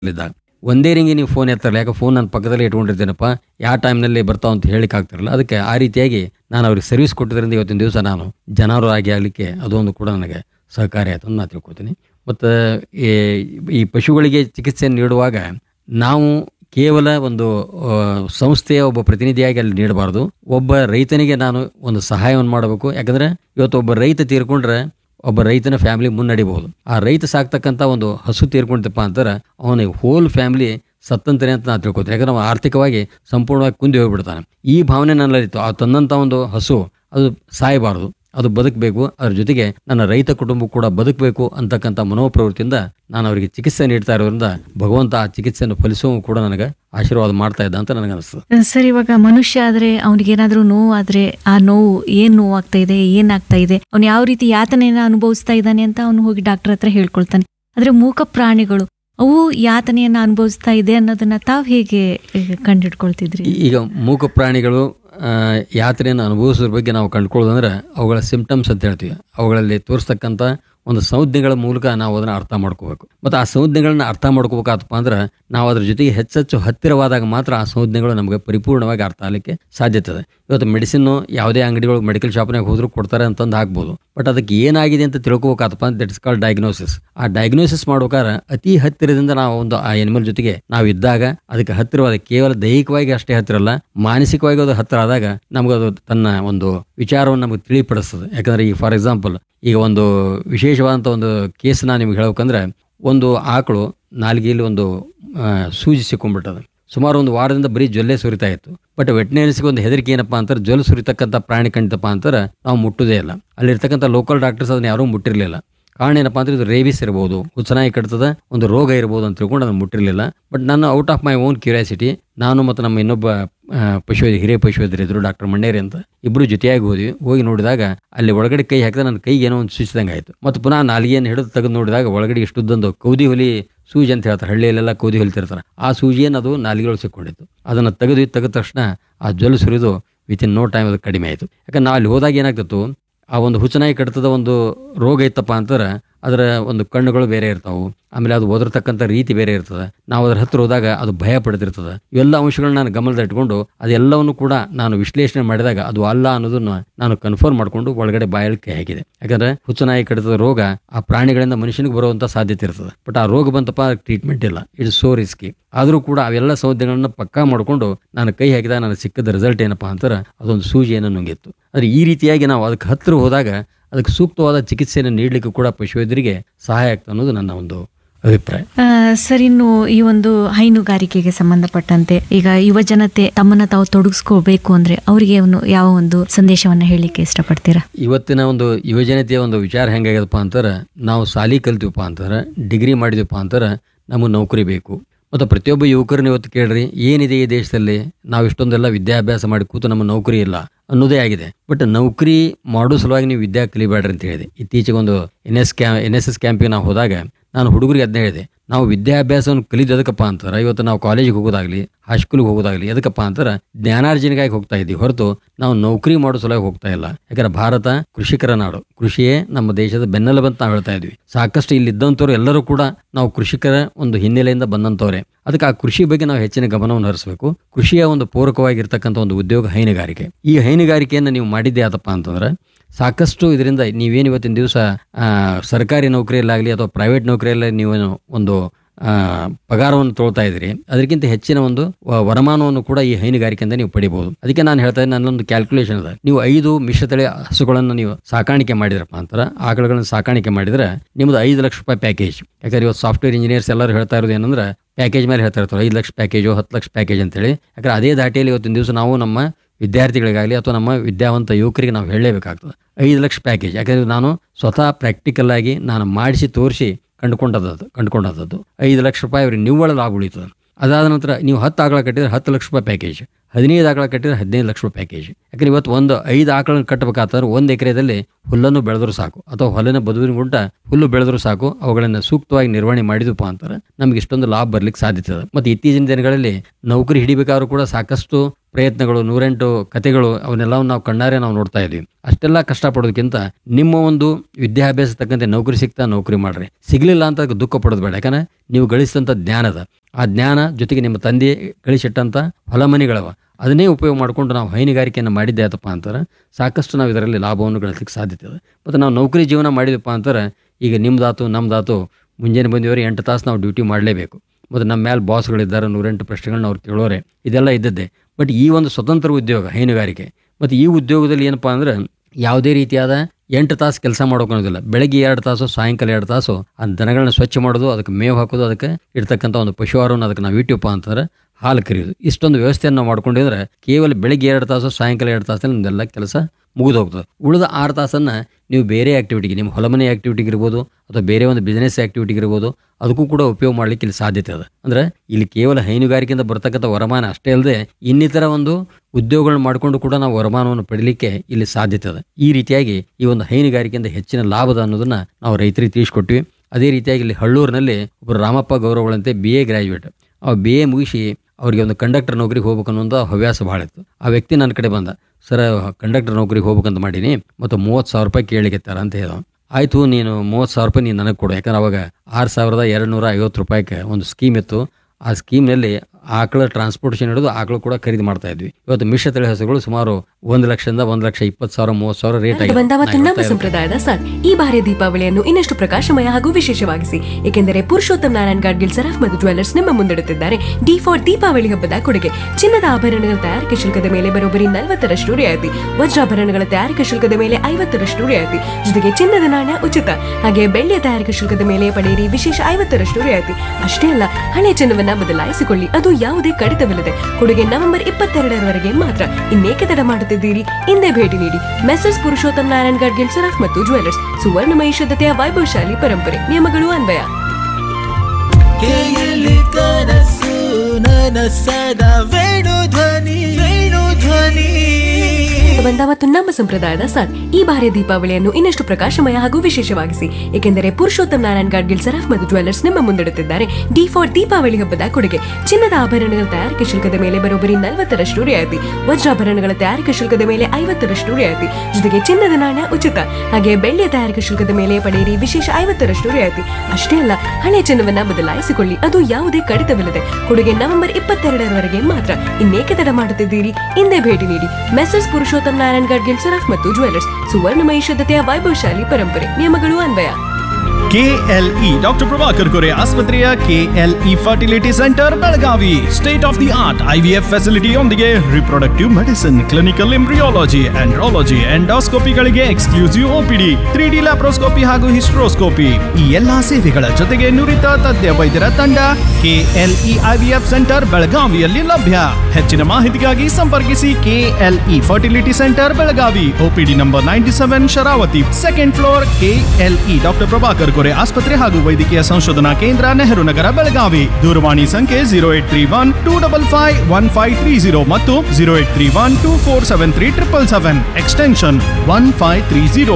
ಇದ್ದಾಗ ಒಂದೇ ರಿಂಗಿ ನೀವು ಫೋನ್ ಎತ್ತರಲ್ಲ ಯಾಕೆ ಫೋನ್ ನನ್ನ ಪಕ್ಕದಲ್ಲೇ ಇಟ್ಕೊಂಡಿರ್ತೇನಪ್ಪ ಯಾವ ಟೈಮ್ನಲ್ಲಿ ಬರ್ತಾವ ಅಂತ ಹೇಳಿಕ್ ಆಗ್ತಿರಲ್ಲ ಅದಕ್ಕೆ ಆ ರೀತಿಯಾಗಿ ನಾನು ಅವ್ರಿಗೆ ಸರ್ವಿಸ್ ಕೊಟ್ಟಿದ್ದರಿಂದ ಇವತ್ತಿನ ದಿವಸ ನಾನು ಜನರಾಗಿ ಆಗಲಿಕ್ಕೆ ಅದೊಂದು ಕೂಡ ನನಗೆ ಸಹಕಾರಿ ಆಯ್ತು ಅಂತ ನಾನು ತಿಳ್ಕೊತೀನಿ ಮತ್ತು ಈ ಪಶುಗಳಿಗೆ ಚಿಕಿತ್ಸೆಯನ್ನು ನೀಡುವಾಗ ನಾವು ಕೇವಲ ಒಂದು ಆ, ಸಂಸ್ಥೆಯ ಒಬ್ಬ ಪ್ರತಿನಿಧಿಯಾಗಿ ಅಲ್ಲಿ ನೀಡಬಾರ್ದು ಒಬ್ಬ ರೈತನಿಗೆ ನಾನು ಒಂದು ಸಹಾಯವನ್ನು ಮಾಡಬೇಕು ಯಾಕಂದ್ರೆ ಇವತ್ತು ಒಬ್ಬ ರೈತ ತೀರ್ಕೊಂಡ್ರೆ ಒಬ್ಬ ರೈತನ ಫ್ಯಾಮಿಲಿ ಮುನ್ನಡಿಬಹುದು ಆ ರೈತ ಸಾಕ್ತಕ್ಕಂಥ ಒಂದು ಹಸು ತೀರ್ಕೊಂಡಪ್ಪ ಅಂತಾರೆ ಅವನಿಗೆ ಹೋಲ್ ಫ್ಯಾಮಿಲಿ ಸತ್ತಂತಾನೆ ಅಂತ ನಾನು ತಿಳ್ಕೊತೀನಿ ಯಾಕಂದ್ರೆ ಅವ ಆರ್ಥಿಕವಾಗಿ ಸಂಪೂರ್ಣವಾಗಿ ಕುಂದಿ ಹೋಗ್ಬಿಡ್ತಾನೆ ಈ ಭಾವನೆ ನನ್ನಲ್ಲಿತ್ತು ಆ ತಂದಂಥ ಒಂದು ಹಸು ಅದು ಸಾಯಬಾರ್ದು ಅದು ಬದುಕಬೇಕು ಅದ್ರ ಜೊತೆಗೆ ನನ್ನ ರೈತ ಕುಟುಂಬ ಕೂಡ ಬದುಕಬೇಕು ಅಂತಕ್ಕಂಥ ಮನೋಪ್ರವೃತ್ತಿಯಿಂದ ನಾನು ಅವರಿಗೆ ಚಿಕಿತ್ಸೆ ನೀಡ್ತಾ ಇರೋದ್ರಿಂದ ಭಗವಂತ ಆ ಚಿಕಿತ್ಸೆಯನ್ನು ಫಲಿಸುವ ಕೂಡ ನನಗೆ ಆಶೀರ್ವಾದ ಮಾಡ್ತಾ ಇದ್ದ ಅಂತ ನನಗೆ ಅನಿಸ್ತದೆ ಸರ್ ಇವಾಗ ಮನುಷ್ಯ ಆದ್ರೆ ಅವ್ನಿಗೆ ಏನಾದ್ರೂ ನೋವು ಆದ್ರೆ ಆ ನೋವು ಏನ್ ನೋವು ಆಗ್ತಾ ಇದೆ ಏನಾಗ್ತಾ ಇದೆ ಅವ್ನು ಯಾವ ರೀತಿ ಯಾತನೆಯನ್ನ ಅನುಭವಿಸ್ತಾ ಇದ್ದಾನೆ ಅಂತ ಅವನು ಹೋಗಿ ಡಾಕ್ಟರ್ ಹತ್ರ ಹೇಳ್ಕೊಳ್ತಾನೆ ಆದ್ರೆ ಮೂಕ ಪ್ರಾಣಿಗಳು ಅವು ಯಾತನೆಯನ್ನ ಅನುಭವಿಸ್ತಾ ಇದೆ ಅನ್ನೋದನ್ನ ತಾವ್ ಹೇಗೆ ಈಗ ಕಂಡಿಡ್ಕೊಳ್ತಿದ್ರಿ ಈ- ಈಗ ಮೂಕ ಪ್ರಾಣಿಗಳು ಆ, ಯಾತ್ರೆಯನ್ನು ಅನುಭವಿಸೋದ್ರ ಬಗ್ಗೆ ನಾವು ಕಂಡುಕೊಳ್ಳೋದಂದ್ರೆ ಅವುಗಳ ಸಿಂಪ್ಟಮ್ಸ್ ಅಂತ ಹೇಳ್ತೀವಿ ಅವುಗಳಲ್ಲಿ ತೋರಿಸ್ತಕ್ಕಂಥ ಒಂದು ಸಂಜ್ಞೆಗಳ ಮೂಲಕ ನಾವು ಅದನ್ನು ಅರ್ಥ ಮಾಡ್ಕೋಬೇಕು ಮತ್ತು ಆ ಸಂಜ್ಞೆಗಳನ್ನ ಅರ್ಥ ಮಾಡ್ಕೋಬೇಕಾತಪ್ಪ ಅಂದ್ರೆ ನಾವು ಅದ್ರ ಜೊತೆಗೆ ಹೆಚ್ಚೆಚ್ಚು ಹತ್ತಿರವಾದಾಗ ಮಾತ್ರ ಆ ಸಂಜ್ಞೆಗಳು ನಮಗೆ ಪರಿಪೂರ್ಣವಾಗಿ ಅರ್ಥ ಆಗಲಿಕ್ಕೆ ಸಾಧ್ಯತೆ ಇದೆ ಇವತ್ತು ಮೆಡಿಸಿನ್ನು ಯಾವುದೇ ಅಂಗಡಿಗಳು ಮೆಡಿಕಲ್ ಶಾಪ್ನಾಗ ಹೋದ್ರೂ ಕೊಡ್ತಾರೆ ಅಂತಂದು ಹಾಕ್ಬೋದು ಬಟ್ ಅದಕ್ಕೆ ಏನಾಗಿದೆ ಅಂತ ತಿಳ್ಕೊಬೇಕಾತಪ್ಪ ಅಂತ ದಟ್ ಇಸ್ ಕಾಲ್ಡ್ ಡಯಾಗ್ನೋಸಿಸ್ ಆ ಡಯಾಗ್ನೋಸಿಸ್ ಮಾಡ್ಬೇಕಾದ್ರೆ ಅತಿ ಹತ್ತಿರದಿಂದ ನಾವು ಒಂದು ಆ ಎನಿಮಲ್ ಜೊತೆಗೆ ನಾವು ಇದ್ದಾಗ ಅದಕ್ಕೆ ಹತ್ತಿರವಾದ ಕೇವಲ ದೈಹಿಕವಾಗಿ ಅಷ್ಟೇ ಹತ್ತಿರ ಅಲ್ಲ ಮಾನಸಿಕವಾಗಿ ಅದು ಹತ್ತಿರ ಆದಾಗ ನಮ್ಗೆ ಅದು ತನ್ನ ಒಂದು ವಿಚಾರವನ್ನು ನಮಗೆ ತಿಳಿಪಡಿಸ್ತದೆ ಯಾಕಂದ್ರೆ ಈಗ ಫಾರ್ ಎಕ್ಸಾಂಪಲ್ ಈಗ ಒಂದು ವಿಶೇಷವಾದಂಥ ಒಂದು ಕೇಸ್ ನಾನು ನಿಮ್ಗೆ ಹೇಳ್ಬೇಕಂದ್ರೆ ಒಂದು ಆಕಳು ನಾಲ್ಗೆಯಲ್ಲಿ ಒಂದು ಆ, ಸೂಜಿ ಸಿಕ್ಕೊಂಡ್ಬಿಟ್ಟದ ಸುಮಾರು ಒಂದು ವಾರದಿಂದ ಬರೀ ಜೊಲ್ಲೆ ಸುರಿತಾ ಇತ್ತು ಬಟ್ ವೆಟನರಿಸ್ಗೆ ಒಂದು ಹೆದರಿಕೆ ಏನಪ್ಪಾ ಅಂತಾರೆ ಜೊಲ್ಲು ಸುರಿತಕ್ಕಂಥ ಪ್ರಾಣಿ ಕಂಡಿತಪ್ಪ ಅಂತಾರೆ ನಾವು ಮುಟ್ಟುದೇ ಇಲ್ಲ ಅಲ್ಲಿರ್ತಕ್ಕಂಥ ಲೋಕಲ್ ಡಾಕ್ಟರ್ಸ್ ಅದನ್ನ ಯಾರೂ ಮುಟ್ಟಿರಲಿಲ್ಲ ಕಾರಣ ಏನಪ್ಪಾ ಅಂದ್ರೆ ಇದು ರೇಬಿಸ್ ಇರ್ಬೋದು ಹುಚ್ಚನಾಯಿ ಕಟ್ತದ ಒಂದು ರೋಗ ಇರ್ಬೋದು ಅಂತ ತಿಳ್ಕೊಂಡು ಅದನ್ನು ಮುಟ್ಟಿರಲಿಲ್ಲ ಬಟ್ ನಾನು out of my own curiosity ನಾನು ಮತ್ತು ನಮ್ಮ ಇನ್ನೊಬ್ಬ ಆ, ಪಶುವೈದ್ಯ ಹಿರಿಯ ಪಶುವೈದ್ಯರು ಇದ್ರು ಡಾಕ್ಟರ್ ಮಂಡೇರಿ ಅಂತ ಇಬ್ರು ಜೊತೆಯಾಗಿ ಹೋದ್ವಿ ಹೋಗಿ ನೋಡಿದಾಗ ಅಲ್ಲಿ ಒಳಗಡೆ ಕೈ ಹಾಕಿದ್ರೆ ನನ್ನ ಕೈಗೆ ಏನೋ ಒಂದು ಸೂಚಿದಂಗೆ ಆಯಿತು ಮತ್ತು ಪುನಃ ನಾಲಿಗೆಯನ್ನು ಹಿಡಿದು ತೆಗೆದು ನೋಡಿದಾಗ ಒಳಗಡೆ ಇಷ್ಟುದ್ದೊಂದು ಕೌದಿ ಹುಲಿ ಸೂಜಿ ಅಂತ ಹೇಳ್ತಾರೆ ಹಳ್ಳಿಯಲ್ಲೆಲ್ಲ ಕೌದಿ ಹೊಲಿತಿರ್ತಾರೆ ಆ ಸೂಜಿಯನ್ನು ಅದು ನಾಲಿಗೆಗಳು ಸಿಕ್ಕೊಂಡಿತ್ತು ಅದನ್ನು ತೆಗೆದು ತೆಗೆದ ತಕ್ಷಣ ಆ ಜೊಲ್ಲು ಸುರಿದು ವಿತ್ ಇನ್ ನೋ ಟೈಮ್ ಅದು ಕಡಿಮೆ ಆಯಿತು ಯಾಕಂದ್ರೆ ನಾವು ಅಲ್ಲಿ ಹೋದಾಗ ಏನಾಗ್ತಿತ್ತು ಆ ಒಂದು ಹುಚ್ಚನಾಯಿ ಕಡಿತದ ಒಂದು ರೋಗ ಇತ್ತಪ್ಪ ಅಂತಾರೆ ಅದರ ಒಂದು ಕಣ್ಣುಗಳು ಬೇರೆ ಇರ್ತಾವು ಆಮೇಲೆ ಅದು ಒದರ್ತಕ್ಕಂಥ ರೀತಿ ಬೇರೆ ಇರ್ತದೆ ನಾವು ಅದ್ರ ಹತ್ರ ಹೋದಾಗ ಅದು ಭಯ ಪಡೆದಿರ್ತದೆ ಇವೆಲ್ಲ ಅಂಶಗಳನ್ನ ನಾನು ಗಮನದಲ್ಲಿ ಇಟ್ಕೊಂಡು ಅದೆಲ್ಲವನ್ನು ಕೂಡ ನಾನು ವಿಶ್ಲೇಷಣೆ ಮಾಡಿದಾಗ ಅದು ಅಲ್ಲ ಅನ್ನೋದನ್ನ ನಾನು ಕನ್ಫರ್ಮ್ ಮಾಡಿಕೊಂಡು ಒಳಗಡೆ ಬಾಯಲಿಕ್ಕೆ ಹಾಕಿದೆ ಯಾಕಂದ್ರೆ ಹುಚ್ಚನಾಯಿ ಕಡಿತದ ರೋಗ ಆ ಪ್ರಾಣಿಗಳಿಂದ ಮನುಷ್ಯನಿಗೆ ಬರುವಂತ ಸಾಧ್ಯತೆ ಇರ್ತದೆ ಬಟ್ ಆ ರೋಗ ಬಂತಪ್ಪ ಟ್ರೀಟ್ಮೆಂಟ್ ಇಲ್ಲ ಇಟ್ಸ್ ಸೋ ರಿಸ್ಕಿ ಆದರೂ ಕೂಡ ಅವೆಲ್ಲ ಸಂಜ್ಞೆಗಳನ್ನ ಪಕ್ಕಾ ಮಾಡಿಕೊಂಡು ನಾನು ಕೈ ಹಾಕಿದಾಗ ನನಗೆ ಸಿಕ್ಕದ ರಿಸಲ್ಟ್ ಏನಪ್ಪಾ ಅಂತಾರೆ ಅದೊಂದು ಸೂಜಿಯನ್ನು ನುಂಗಿತ್ತು ಆದರೆ ಈ ರೀತಿಯಾಗಿ ನಾವು ಅದಕ್ಕೆ ಹತ್ತಿರ ಹೋದಾಗ ಅದಕ್ಕೆ ಸೂಕ್ತವಾದ ಚಿಕಿತ್ಸೆಯನ್ನು ನೀಡಲಿಕ್ಕೆ ಕೂಡ ಪಶುವೈದ್ಯರಿಗೆ ಸಹಾಯ ಆಗ್ತದೆ ಅನ್ನೋದು ನನ್ನ ಒಂದು ಅಭಿಪ್ರಾಯ ಆ, ಸರ್ ಇನ್ನು ಈ ಒಂದು ಹೈನುಗಾರಿಕೆಗೆ ಸಂಬಂಧಪಟ್ಟಂತೆ ಈಗ ಯುವ ಜನತೆ ತಮ್ಮನ್ನ ತಾವು ತೊಡಗಿಸ್ಕೋಬೇಕು ಅಂದ್ರೆ ಅವರಿಗೆ ಒಂದು ಯಾವ ಒಂದು ಸಂದೇಶವನ್ನ ಹೇಳಲಿಕ್ಕೆ ಇಷ್ಟಪಡ್ತೀರಾ ಇವತ್ತಿನ ಒಂದು ಯುವಜನತೆಯ ಒಂದು ವಿಚಾರ ಹೆಂಗಾಗ್ಯದಪ್ಪ ಅಂತಾರೆ ನಾವು ಸಾಲಿ ಕಲ್ತೀವಪ್ಪ ಅಂತಾರೆ ಡಿಗ್ರಿ ಮಾಡಿದ್ವಪ್ಪ ಅಂತಾರೆ ನಮಗೆ ನೌಕರಿ ಬೇಕು ಮತ್ತು ಪ್ರತಿಯೊಬ್ಬ ಯುವಕರನ್ನ ಇವತ್ತು ಕೇಳ್ರಿ ಏನಿದೆ ಈ ದೇಶದಲ್ಲಿ ನಾವು ಇಷ್ಟೊಂದೆಲ್ಲ ವಿದ್ಯಾಭ್ಯಾಸ ಮಾಡಿ ಕೂತು ನಮ್ಮ ನೌಕರಿ ಇಲ್ಲ ಅನ್ನೋದೇ ಆಗಿದೆ ಬಟ್ ನೌಕರಿ ಮಾಡೋ ಸಲುವಾಗಿ ನೀವು ವಿದ್ಯಾ ಕಲಿಬೇಡ್ರಿ ಅಂತ ಹೇಳಿದೆ ಇತ್ತೀಚೆಗೆ ಒಂದು ಎನ್ ಎಸ್ ಕ್ಯಾ ಎನ್ ಎಸ್ ಎಸ್ ಕ್ಯಾಂಪಿಗೆ ನಾವು ಹೋದಾಗ ನಾನು ಹುಡುಗರಿಗೆ ಅದನ್ನ ಹೇಳಿದೆ ನಾವು ವಿದ್ಯಾಭ್ಯಾಸವನ್ನು ಕಲಿದು ಎದಕ್ಕಪ್ಪ ಅಂತಾರೆ ಇವತ್ತು ನಾವು ಕಾಲೇಜಿಗೆ ಹೋಗೋದಾಗ್ಲಿ ಹೈಸ್ಕೂಲ್ಗೆ ಹೋಗೋದಾಗ್ಲಿ ಎದಕ್ಕಪ್ಪ ಅಂತಾರೆ ಜ್ಞಾನಾರ್ಜನೆಗಾಗಿ ಹೋಗ್ತಾ ಇದ್ದೀವಿ ಹೊರತು ನಾವು ನೌಕರಿ ಮಾಡೋ ಸಲುವಾಗಿ ಹೋಗ್ತಾ ಇಲ್ಲ ಯಾಕಂದ್ರೆ ಭಾರತ ಕೃಷಿಕರ ನಾಡು ಕೃಷಿಯೇ ನಮ್ಮ ದೇಶದ ಬೆನ್ನೆಲುಬು ಅಂತ ನಾವು ಹೇಳ್ತಾ ಇದ್ವಿ ಸಾಕಷ್ಟು ಇಲ್ಲಿದ್ದಂಥವ್ರು ಎಲ್ಲರೂ ಕೂಡ ನಾವು ಕೃಷಿಕರ ಒಂದು ಹಿನ್ನೆಲೆಯಿಂದ ಬಂದಂಥವ್ರೆ ಅದಕ್ಕೆ ಆ ಕೃಷಿ ಬಗ್ಗೆ ನಾವು ಹೆಚ್ಚಿನ ಗಮನವನ್ನು ಹರಿಸಬೇಕು ಕೃಷಿಯ ಒಂದು ಪೂರಕವಾಗಿರ್ತಕ್ಕಂಥ ಒಂದು ಉದ್ಯೋಗ ಹೈನುಗಾರಿಕೆ ಈ ಹೈನುಗಾರಿಕೆಯನ್ನು ನೀವು ಮಾಡಿದ್ದೆ ಆತಪ್ಪ ಅಂತಂದ್ರೆ ಸಾಕಷ್ಟು ಇದರಿಂದ ನೀವೇನು ಇವತ್ತಿನ ದಿವಸ ಸರ್ಕಾರಿ ನೌಕರಿಯಲ್ಲಾಗಲಿ ಅಥವಾ ಪ್ರೈವೇಟ್ ನೌಕರಿಯಲ್ಲ ನೀವೇನು ಒಂದು ಆ, ಪಗಾರವನ್ನು ತೊಳ್ತಾ ಇದ್ರಿ ಅದಕ್ಕಿಂತ ಹೆಚ್ಚಿನ ಒಂದು ವ- ವರಮಾನವನ್ನು ಕೂಡ ಈ ಹೈನುಗಾರಿಕೆಯಿಂದ ನೀವು ಪಡಿಬಹುದು ಅದಕ್ಕೆ ನಾನು ಹೇಳ್ತಾ ಇದ್ದೀನಿ ನನ್ನೊಂದು ಕ್ಯಾಲ್ಕುಲೇಷನ್ ಅದ ನೀವು ಐದು ಮಿಶ್ರತಳಿ ಹಸುಗಳನ್ನು ನೀವು ಸಾಕಾಣಿಕೆ ಮಾಡಿದ್ರಪ್ಪ ಅಂತಾರೆ ಆಕಳುಗಳನ್ನು ಸಾಕಾಣಿಕೆ ಮಾಡಿದ್ರೆ ನಿಮ್ದು ಐದು ಲಕ್ಷ ರೂಪಾಯಿ ಪ್ಯಾಕೇಜ್ ಯಾಕಂದ್ರೆ ಇವತ್ತು ಸಾಫ್ಟ್ವೇರ್ ಇಂಜಿನಿಯರ್ಸ್ ಎಲ್ಲರೂ ಹೇಳ್ತಾ ಇರೋದು ಏನಂದ್ರೆ ಪ್ಯಾಕೇಜ್ ಮೇಲೆ ಹೇಳ್ತಾ ಇರ್ತಾರೆ ಐದು ಲಕ್ಷ ಪ್ಯಾಕೇಜು ಹತ್ತು ಲಕ್ಷ ಪ್ಯಾಕೇಜ್ ಅಂತೇಳಿ ಯಾಕಂದ್ರೆ ಅದೇ ದಾಟಿಯಲ್ಲಿ ಇವತ್ತಿನ ದಿವಸ ನಾವು ನಮ್ಮ ವಿದ್ಯಾರ್ಥಿಗಳಿಗಾಗಲಿ ಅಥವಾ ನಮ್ಮ ವಿದ್ಯಾವಂತ ಯುವಕರಿಗೆ ನಾವು ಹೇಳಲೇಬೇಕಾಗ್ತದೆ ಐದು ಲಕ್ಷ ಪ್ಯಾಕೇಜ್ ಯಾಕಂದ್ರೆ ನಾನು ಸ್ವತಃ ಪ್ರಾಕ್ಟಿಕಲ್ ಆಗಿ ನಾನು ಮಾಡಿಸಿ ತೋರಿಸಿ ಕಂಡುಕೊಂಡದ್ದು ಕಂಡುಕೊಂಡದ್ದು ಐದು ಲಕ್ಷ ರೂಪಾಯಿ ಅವ್ರಿಗೆ ನಿವ್ವಳ ಲಾಭ ಉಳಿತದೆ ಅದಾದ ನಂತರ ನೀವು ಹತ್ತು ಆಕಳ ಕಟ್ಟಿದ್ರೆ ಹತ್ತು ಲಕ್ಷ ರೂಪಾಯಿ ಪ್ಯಾಕೇಜ್ ಹದಿನೈದು ಆಕಳ ಕಟ್ಟಿದ್ರೆ ಹದಿನೈದು ಲಕ್ಷ ರೂಪಾಯಿ ಪ್ಯಾಕೇಜ್ ಯಾಕಂದ್ರೆ ಇವತ್ತು ಒಂದು ಐದು ಆಕಳನ್ನು ಕಟ್ಟಬೇಕಾದ್ರೆ ಒಂದು ಎಕರೆದಲ್ಲಿ ಹುಲ್ಲನ್ನು ಬೆಳೆದ್ರು ಸಾಕು ಅಥವಾ ಹೊಲನ ಬದುವಿನ ಗುಂಟ ಹುಲ್ಲು ಬೆಳೆದ್ರು ಸಾಕು ಅವುಗಳನ್ನು ಸೂಕ್ತವಾಗಿ ನಿರ್ವಹಣೆ ಮಾಡಿದಪ್ಪ ಅಂತಾರೆ ನಮ್ಗೆ ಇಷ್ಟೊಂದು ಲಾಭ ಬರ್ಲಿಕ್ಕೆ ಸಾಧ್ಯತೆ ಇದೆ ಮತ್ತು ಇತ್ತೀಚಿನ ದಿನಗಳಲ್ಲಿ ನೌಕರಿ ಹಿಡಿಬೇಕಾದ್ರೂ ಕೂಡ ಸಾಕಷ್ಟು ಪ್ರಯತ್ನಗಳು ನೂರೆಂಟು ಕತೆಗಳು ಅವನ್ನೆಲ್ಲವನ್ನು ನಾವು ಕಣ್ಣಾರೆ ನಾವು ನೋಡ್ತಾ ಇದ್ವಿ ಅಷ್ಟೆಲ್ಲ ಕಷ್ಟಪಡೋದಕ್ಕಿಂತ ನಿಮ್ಮ ಒಂದು ವಿದ್ಯಾಭ್ಯಾಸ ತಕ್ಕಂತೆ ನೌಕರಿ ಸಿಗ್ತಾ ನೌಕರಿ ಮಾಡ್ರಿ ಸಿಗ್ಲಿಲ್ಲ ಅಂತ ಅದಕ್ಕೆ ದುಃಖ ಪಡೋದು ಬೇಡ ಯಾಕಂದ್ರೆ ನೀವು ಗಳಿಸಿದಂಥ ಜ್ಞಾನದ ಆ ಜ್ಞಾನ ಜೊತೆಗೆ ನಿಮ್ಮ ತಂದೆ ಗಳಿಸಿಟ್ಟಂಥ ಹೊಲಮನಿಗಳವ ಅದನ್ನೇ ಉಪಯೋಗ ಮಾಡಿಕೊಂಡು ನಾವು ಹೈನುಗಾರಿಕೆಯನ್ನು ಮಾಡಿದ್ದೆ ಆಯ್ತಪ್ಪ ಅಂತಾರೆ ಸಾಕಷ್ಟು ನಾವು ಇದರಲ್ಲಿ ಲಾಭವನ್ನು ಗಳಿಸ್ಲಿಕ್ಕೆ ಸಾಧ್ಯತೆ ಇದೆ ಮತ್ತು ನಾವು ನೌಕರಿ ಜೀವನ ಮಾಡಿದಪ್ಪ ಅಂತಾರೆ ಈಗ ನಿಮ್ದಾತು ನಮ್ದಾತು ಮುಂಜಾನೆ ಬಂದಿವರೆ ಎಂಟು ತಾಸು ನಾವು ಡ್ಯೂಟಿ ಮಾಡಲೇಬೇಕು ಮತ್ತು ನಮ್ಮ ಮೇಲೆ ಬಾಸ್ಗಳಿದ್ದಾರೆ ನೂರೆಂಟು ಪ್ರಶ್ನೆಗಳನ್ನ ಅವ್ರು ಕೇಳೋರೆ ಇದೆಲ್ಲ ಇದ್ದದ್ದೇ ಬಟ್ ಈ ಒಂದು ಸ್ವತಂತ್ರ ಉದ್ಯೋಗ ಹೈನುಗಾರಿಕೆ ಮತ್ತು ಈ ಉದ್ಯೋಗದಲ್ಲಿ ಏನಪ್ಪ ಅಂದ್ರೆ ಯಾವುದೇ ರೀತಿಯಾದ ಎಂಟು ತಾಸು ಕೆಲಸ ಮಾಡೋಕ್ಕೋದಿಲ್ಲ ಬೆಳಗ್ಗೆ ಎರಡು ತಾಸು ಸಾಯಂಕಾಲ ಎರಡು ತಾಸು ಆ ದನಗಳನ್ನ ಸ್ವಚ್ಛ ಮಾಡೋದು ಅದಕ್ಕೆ ಮೇವು ಹಾಕೋದು ಅದಕ್ಕೆ ಇರ್ತಕ್ಕಂಥ ಒಂದು ಪಶುಹಾರವನ್ನು ಅದಕ್ಕೆ ನಾವು ಇಟ್ಟಿವಪ್ಪ ಅಂತಂದ್ರೆ ಹಾಲು ಕರೆಯೋದು ಇಷ್ಟೊಂದು ವ್ಯವಸ್ಥೆಯನ್ನು ನಾವು ಮಾಡ್ಕೊಂಡಿದ್ರೆ ಕೇವಲ ಬೆಳಗ್ಗೆ ಎರಡು ತಾಸು ಸಾಯಂಕಾಲ ಎರಡು ತಾಸಲ್ಲಿ ನಿಮ್ದೆಲ್ಲ ಕೆಲಸ ಮುಗಿದು ಹೋಗ್ತದೆ ಉಳಿದ ಆರು ತಾಸನ್ನು ನೀವು ಬೇರೆ ಆ್ಯಕ್ಟಿವಿಟಿಗೆ ನಿಮ್ಮ ಹೊಲಮನೆ ಆ್ಯಕ್ಟಿವಿಟಿಗೆ ಇರ್ಬೋದು ಅಥವಾ ಬೇರೆ ಒಂದು ಬಿಸ್ನೆಸ್ ಆ್ಯಕ್ಟಿವಿಟಿಗೆ ಇರ್ಬೋದು ಅದಕ್ಕೂ ಕೂಡ ಉಪಯೋಗ ಮಾಡ್ಲಿಕ್ಕೆ ಇಲ್ಲಿ ಸಾಧ್ಯತೆ ಇದೆ ಅಂದ್ರೆ ಇಲ್ಲಿ ಕೇವಲ ಹೈನುಗಾರಿಕೆಯಿಂದ ಬರ್ತಕ್ಕಂಥ ವರಮಾನ ಅಷ್ಟೇ ಅಲ್ಲದೆ ಇನ್ನಿತರ ಒಂದು ಉದ್ಯೋಗಗಳನ್ನ ಮಾಡಿಕೊಂಡು ಕೂಡ ನಾವು ವರಮಾನವನ್ನು ಪಡೀಲಿಕ್ಕೆ ಇಲ್ಲಿ ಸಾಧ್ಯತೆ ಇದೆ ಈ ರೀತಿಯಾಗಿ ಈ ಒಂದು ಹೈನುಗಾರಿಕೆಯಿಂದ ಹೆಚ್ಚಿನ ಲಾಭದ ಅನ್ನೋದನ್ನ ನಾವು ರೈತರಿಗೆ ತಿಳಿಸ್ಕೊಟ್ವಿ ಅದೇ ರೀತಿಯಾಗಿ ಇಲ್ಲಿ ಹಳ್ಳೂರಿನಲ್ಲಿ ಒಬ್ಬರು ರಾಮಪ್ಪ ಗೌರವಗಳಂತೆ ಬಿ ಎ ಗ್ರಾಜ್ಯುಯೇಟ್ ಆ ಬಿ ಎ ಮುಗಿಸಿ ಅವರಿಗೆ ಒಂದು ಕಂಡಕ್ಟರ್ ನೌಕರಿಗೆ ಹೋಗ್ಬೇಕು ಅನ್ನೋ ಹವ್ಯಾಸ ಭಾಳ ಇತ್ತು ಆ ವ್ಯಕ್ತಿ ನನ್ನ ಕಡೆ ಬಂದ ಸರ್ ಕಂಡಕ್ಟರ್ ನೌಕರಿಗೆ ಹೋಗ್ಬೇಕಂತ ಮಾಡೀನಿ ಮತ್ತು ಮೂವತ್ತು ಸಾವಿರ ರೂಪಾಯಿ ಕೇಳಿಗೆತ್ತಾರ ಅಂತ ಹೇಳಿದ ಆಯಿತು ನೀನು ಮೂವತ್ತು ಸಾವಿರ ರೂಪಾಯಿ ನೀನು ನನಗೆ ಕೊಡು ಯಾಕಂದ್ರೆ ಅವಾಗ ಆರು ಸಾವಿರದ ಎರಡು ನೂರ ಐವತ್ತು ರೂಪಾಯಿಗೆ ಒಂದು ಸ್ಕೀಮ್ ಇತ್ತು ಆ ಸ್ಕೀಮ್ನಲ್ಲಿ ಆಕಳ ಟ್ರಾನ್ಸ್ಪೋರ್ಟೇಷನ್ ಹಿಡಿದು ಆಕಳು ಕೂಡ ಖರೀದಿ ಮಾಡ್ತಾ ಇದ್ವಿ ಇವತ್ತು ಮಿಶ್ರ ತಳಿ ಹಸುಗಳು ಸುಮಾರು ಒಂದು ಲಕ್ಷದಿಂದ ಒಂದು ಲಕ್ಷ ಇಪ್ಪತ್ತು ಸಾವಿರ ಮೂವತ್ತು ಸಾವಿರ ರೇಟ್ ಆಗಿದೆ ಬಂದಾವತ್ತು ನಮ್ಮ ಸಂಪ್ರದಾಯದ ಸಾಥ್ ಈ ಬಾರಿಯ ದೀಪಾವಳಿಯನ್ನು ಇನ್ನಷ್ಟು ಪ್ರಕಾಶಮಯ ಹಾಗೂ ವಿಶೇಷವಾಗಿಸಿ ಏಕೆಂದರೆ ಪುರುಷೋತ್ತಮ್ ನಾರಾಯಣ್ ಗಾಡ್ಗಿಲ್ ಸರಾಫ್ ಮತ್ತು ಜ್ಯುವೆಲ್ಲರ್ಸ್ ನಿಮ್ಮ ಮುಂದಿಡುತ್ತಿದ್ದಾರೆ ಡಿ ಫಾರ್ ದೀಪಾವಳಿ ಹಬ್ಬದ ಕೊಡುಗೆ ಚಿನ್ನದ ಆಭರಣಗಳ ತಯಾರಿಕೆ ಶುಲ್ಕದ ಮೇಲೆ ಬರೋಬ್ಬರಿ ನಲವತ್ತರಷ್ಟು ರಿಯಾಯಿತಿ ವಜ್ರಾಭರಣಗಳ ತಯಾರಿಕೆ ಶುಲ್ಕದ ಮೇಲೆ ಐವತ್ತರಷ್ಟು ರಿಯಾಯಿತಿ ಜೊತೆಗೆ ಚಿನ್ನದ ನಾಣ್ಯ ಉಚಿತ ಹಾಗೆ ಬೆಳ್ಳಿಯ ತಯಾರಿಕೆ ಶುಲ್ಕದ ಮೇಲೆ ಪಡೆಯಿರಿ ವಿಶೇಷ ಐವತ್ತರಷ್ಟು ರಿಯಾಯಿತಿ ಅಷ್ಟೇ ಅಲ್ಲ ಹಳೆ ಚಿನ್ನವನ್ನ ಬದಲಾಯಿಸಿಕೊಳ್ಳಿ ಅದು ಯಾವುದೇ ಕಡಿತವಿಲ್ಲದೆ ಕೊಡುಗೆ ನವೆಂಬರ್ ಇಪ್ಪತ್ತೆರಡರವರೆಗೆ ಮಾತ್ರ ಇನ್ನೇಕೆ ತಡ ಮಾಡುತ್ತಿದ್ದೀರಿ ಹಿಂದೆ ಭೇಟಿ ನೀಡಿ ಮೆಸರ್ಸ್ ಪುರುಷೋತ್ತಮ್ ನಾರಾಯಣ್ ಗಾಡ್ಗಿಲ್ ಸರಾಫ್ ಮತ್ತು ಜ್ಯುವೆಲ್ಲರ್ಸ್ ಸುವರ್ಣಮಯ ಶುದ್ಧತೆಯ ವೈಭವಶಾಲಿ ಪರಂಪರೆ ನಿಯಮಗಳು ಅನ್ವಯ ಕೇಳಿ ಕನಸು ನನಸದ ವೇಣು ಧ್ವನಿ ವೇಣು ಧ್ವನಿ ಬಂದ ಮತ್ತು ನಮ್ಮ ಸಂಪ್ರದಾಯದ ಸಾಥ್ ಈ ಬಾರಿಯ ದೀಪಾವಳಿಯನ್ನು ಇನ್ನಷ್ಟು ಪ್ರಕಾಶಮಯ ಹಾಗೂ ವಿಶೇಷವಾಗಿಸಿ ಏಕೆಂದರೆ ಪುರುಷೋತ್ತಮ್ ನಾರಾಯಣ್ ಗಾಡ್ಗಿಲ್ ಸರಾಫ್ ಮತ್ತು ಜ್ಯುವೆಲ್ಲರ್ಸ್ ನಿಮ್ಮ ಮುಂದಿಡುತ್ತಿದ್ದಾರೆ ಡಿ ಫಾರ್ ದೀಪಾವಳಿ ಹಬ್ಬದ ಕೊಡುಗೆ ಚಿನ್ನದ ಆಭರಣಗಳ ತಯಾರಿಕೆ ಶುಲ್ಕದ ಮೇಲೆ ಬರೋಬ್ಬರಿ ನಲವತ್ತರಷ್ಟು ರಿಯಾಯಿತಿ ವಜ್ರಾಭರಣಗಳ ತಯಾರಿಕೆ ಶುಲ್ಕದ ಮೇಲೆ ಐವತ್ತರಷ್ಟು ರಿಯಾಯಿತಿ ಜೊತೆಗೆ ಚಿನ್ನದ ನಾಣ್ಯ ಉಚಿತ ಹಾಗೆ ಬೆಳ್ಳಿಯ ತಯಾರಿಕೆ ಶುಲ್ಕದ ಮೇಲೆ ಪಡೆಯಿರಿ ವಿಶೇಷ ಐವತ್ತರಷ್ಟು ರಿಯಾಯಿತಿ ಅಷ್ಟೇ ಅಲ್ಲ ಹಳೆ ಚಿನ್ನವನ್ನ ಬದಲಾಯಿಸಿಕೊಳ್ಳಿ ಅದು ಯಾವುದೇ ಕಡಿತವಿಲ್ಲದೆ ಕೊಡುಗೆ ನವೆಂಬರ್ ಇಪ್ಪತ್ತೆರಡರವರೆಗೆ ಮಾತ್ರ ಇನ್ನೇಕೆ ತಡ ಮಾಡುತ್ತಿದ್ದೀರಿ ಹಿಂದೆ ಭೇಟಿ ನೀಡಿ ಮೆಸರ್ಸ್ ಪುರುಷೋತ್ತಮ್ ನಾರಾಯಣ್ ಗಾಡ್ಗಿಲ್ ಸರಾಫ್ ಮತ್ತು ಜ್ಯುವೆಲ್ಲರ್ಸ್ ಸುವರ್ಣಮಯ ಶುದ್ಧತೆಯ ವೈಭವಶಾಲಿ ಪರಂಪರೆ ನಿಯಮಗಳು ಅನ್ವಯ ಕೆಎಲ್ಇ ಡಾಕ್ಟರ್ ಪ್ರಭಾಕರ್ ಕೊರೆ ಆಸ್ಪತ್ರೆಯ KLE fertility centre Belagavi state of the art IVF ಫೆಸಿಲಿಟಿಯೊಂದಿಗೆ reproductive medicine clinical embryology andrology ಎಂಡೋಸ್ಕೋಪಿಗಳಿಗೆ exclusive OPD three D laparoscopy ಹಾಗೂ ಹಿಸ್ಟ್ರೋಸ್ಕೋಪಿ ಈ ಎಲ್ಲಾ ಸೇವೆಗಳ ಜೊತೆಗೆ ನುರಿತ ತಜ್ಞ ವೈದ್ಯರ ತಂಡ ಕೆಎಲ್ಇ ಐವಿಎಫ್ ಸೆಂಟರ್ ಬೆಳಗಾವಿಯಲ್ಲಿ ಲಭ್ಯ ಹೆಚ್ಚಿನ ಮಾಹಿತಿಗಾಗಿ ಸಂಪರ್ಕಿಸಿ KLE fertility centre Belagavi OPD number ninety seven Sharavathi second floor KLE doctor Prabhakar Kore ಆಸ್ಪತ್ರೆ ಹಾಗೂ ವೈದ್ಯಕೀಯ ಸಂಶೋಧನಾ ಕೇಂದ್ರ ನೆಹರು ನಗರ ಬೆಳಗಾವಿ ದೂರವಾಣಿ ಸಂಖ್ಯೆ zero eight three one two double five one five three zero ಮತ್ತು zero eight three one two four seven three triple seven extension one five three zero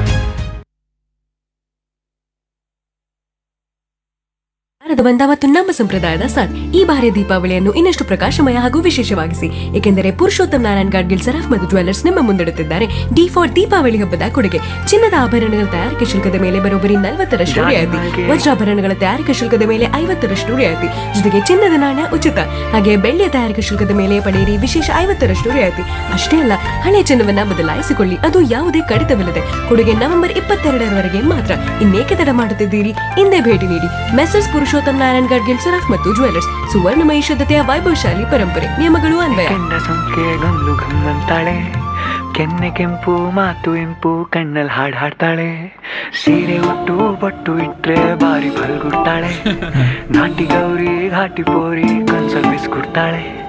ಭಾರತ ಬಂದ ಮತ್ತು ನಮ್ಮ ಸಂಪ್ರದಾಯದ ಸಾಥ್ ಈ ಬಾರಿಯ ದೀಪಾವಳಿಯನ್ನು ಇನ್ನಷ್ಟು ಪ್ರಕಾಶಮಯ ಹಾಗೂ ವಿಶೇಷವಾಗಿಸಿ ಏಕೆಂದರೆ ಪುರುಷೋತ್ತಮ್ ನಾರಾಯಣ್ ಗಾಡ್ಗಿಲ್ ಸರಾಫ್ ಮತ್ತು ಜ್ಯುವೆಲ್ಲರ್ಸ್ ನಿಮ್ಮ ಮುಂದಿಡುತ್ತಿದ್ದಾರೆ ಡಿ ಫಾರ್ ದೀಪಾವಳಿ ಹಬ್ಬದ ಕೊಡುಗೆ ಚಿನ್ನದ ಆಭರಣಗಳ ತಯಾರಿಕೆ ಶುಲ್ಕದ ಮೇಲೆ ಬರೋಬ್ಬರಿ ನಲವತ್ತರಷ್ಟು ರಿಯಾಯಿತಿ ವಜ್ರಾಭರಣಗಳ ತಯಾರಿಕೆ ಶುಲ್ಕದ ಮೇಲೆ ಐವತ್ತರಷ್ಟು ರಿಯಾಯಿತಿ ಜೊತೆಗೆ ಚಿನ್ನದ ನಾಣ್ಯ ಉಚಿತ ಹಾಗೆ ಬೆಳ್ಳಿಯ ತಯಾರಿಕೆ ಶುಲ್ಕದ ಮೇಲೆ ಪಡೆಯಿರಿ ವಿಶೇಷ ಐವತ್ತರಷ್ಟು ರಿಯಾಯಿತಿ ಅಷ್ಟೇ ಅಲ್ಲ ಹಳೆ ಚಿನ್ನವನ್ನ ಬದಲಾಯಿಸಿಕೊಳ್ಳಿ ಅದು ಯಾವುದೇ ಕಡಿತವಿಲ್ಲದೆ ಕೊಡುಗೆ ನವೆಂಬರ್ ಇಪ್ಪತ್ತೆರಡರವರೆಗೆ ಮಾತ್ರ ಇನ್ನೇಕೆ ತಡ ಮಾಡುತ್ತಿದ್ದೀರಿ ಹಿಂದೆ ಭೇಟಿ ನೀಡಿ ಮೆಸರ್ಸ್ ಪುರುಷೋತ್ತಮ್ ನಾರಾಯಣ್ ಗಾಡ್ಗಿಲ್ ಸರಾಫ್ ಮತ್ತು ಜ್ಯುವೆಲ್ಲರ್ಸ್ ಸುವರ್ಣಮಯ ಶುದ್ಧತೆಯ ವೈಭವಶಾಲಿ ಪರಂಪರೆ ನಿಯಮಗಳು ಅನ್ವಯ ಕೆಂಡ ಸಂಖ್ಯೆ ಗಂದ್ಲು ಗಮ್ಮಂತಾಳೆ ಕೆನ್ನೆ ಕೆಂಪು ಮಾತು ಇಂಪು ಕಣ್ಣಲ್ಲಿ ಹಾಡ್ ಹಾಡ್ತಾಳೆ ಸೀರೆ ಉಟ್ಟು ಬೊಟ್ಟು ಇಟ್ರೆ ಬಾರಿ ಬಲ್ಗುಡ್ತಾಳೆ ನಾಟಿ ಗೌರಿ ಘಾಟಿ ಪೋರಿ ಕನ್ಸಲ್ ಬಿಸ್ಕುಡ್ತಾಳೆ